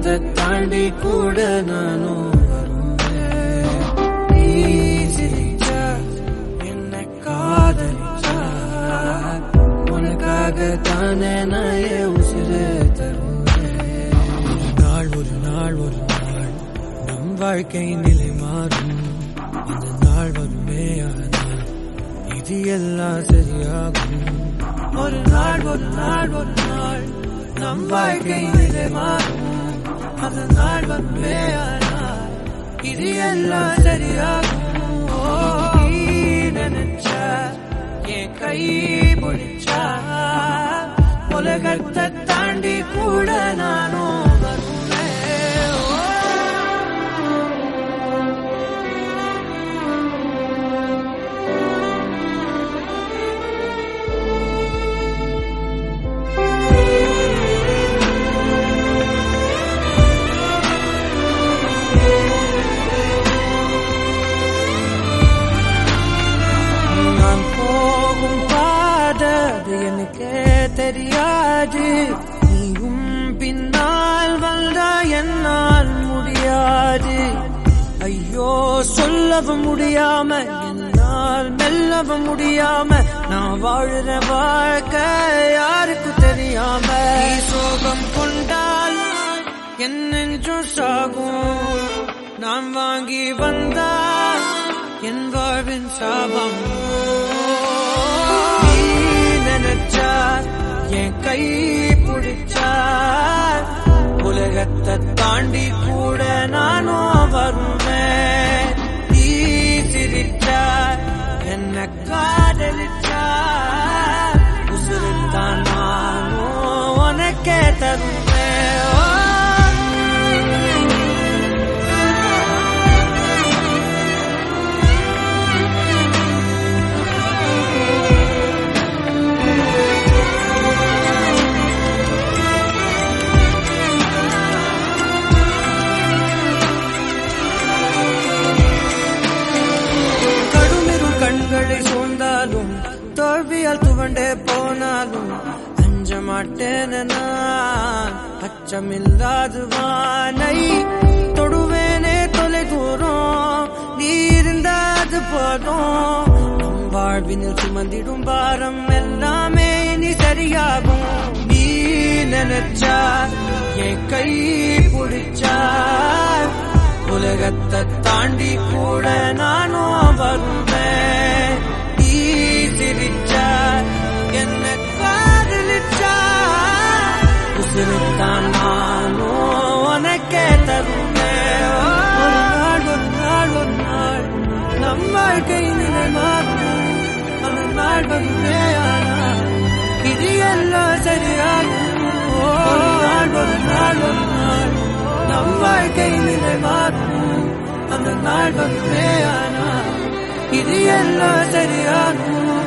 உலகத்தை தாண்டி கூட நானும் வருவேன் நீ சிரிச்சா என்ன காதலிச்சா உனக்காக தானே நான் என் உசிரே தருவேன் ஒரு நாள் ஒரு நாள் ஒரு நாள் நம் வாழ்க்கை நிலை மாறும் அந்த நாள் வருமே ஆனால் இது எல்லாம் சரியாகும் ஒரு நாள் ஒரு நாள் ஒரு நாள் நம் வாழ்க்கை நிலை மாறும் அந்த நாள் வருமே ஆனால் இது எல்லாம் சரியாகும் ஓ, நீ நினைச்சா என் கை பிடிச்சா உலகத்தை தாண்டி கூட நானும் வருவேன் ஓ. நான் போகும் பாதை அது எனக்கே தெரியாது நீயும் பின்னால் வந்தா என்னால் முடியாது ஐயோ சொல்லவும் முடியாம என்னால் மெல்லவும் முடியாம நான் வாழுற வாழ்க்கை யாருக்கு தெரியாம நீ சோகம் கொண்டால் என் நெஞ்சும் சாகும் நான் வாங்கி வந்தால் என் வாழ்வின் சாபம் நீ நினைச்சா என் கை பிடிச்சா உலகத்தை தாண்டி கூட நானும் வருவேன் நீ சிரிச்சா என்ன காதலிச்சா உசுருத்தான் நானும் உனக்கே தருவேன் ஓ. கடுமிரும் கண்களை சூழ்ந்தாலும் தோல்வியால் துவண்டே போனாலும் அஞ்ச மாட்டேன் நான் அச்சமில்லாது வானை தொடுவேனே தொலை தூரம் நீ இருந்தாது போதும் நம் வாழ்வினில் சுமந்திடும் பாரம் எல்லாமே இனி சரியாகும் நீ நினைச்சா என் கை பிடிச்சா உலகத்தை தாண்டி கூட நானும் வருவேன் நீ சிரிச்சா என்ன காதலிச்சா உசுருத்தான் நானும் உனக்கே தருவேன் ஒரு நாள் ஒரு நாள் ஒரு நாள் நம் வாழ்க்கை நிலை மாறும் அந்த நாள் வருமே ஆனால் இது எல்லாம் சரியாகும் ஒரு நாள் ஒரு நாள் ஒரு நாள் நம் வாழ்க்கை நிலை மாறும் அந்த நாள் வருமே ஆனால் இது எல்லாம் சரியாகும்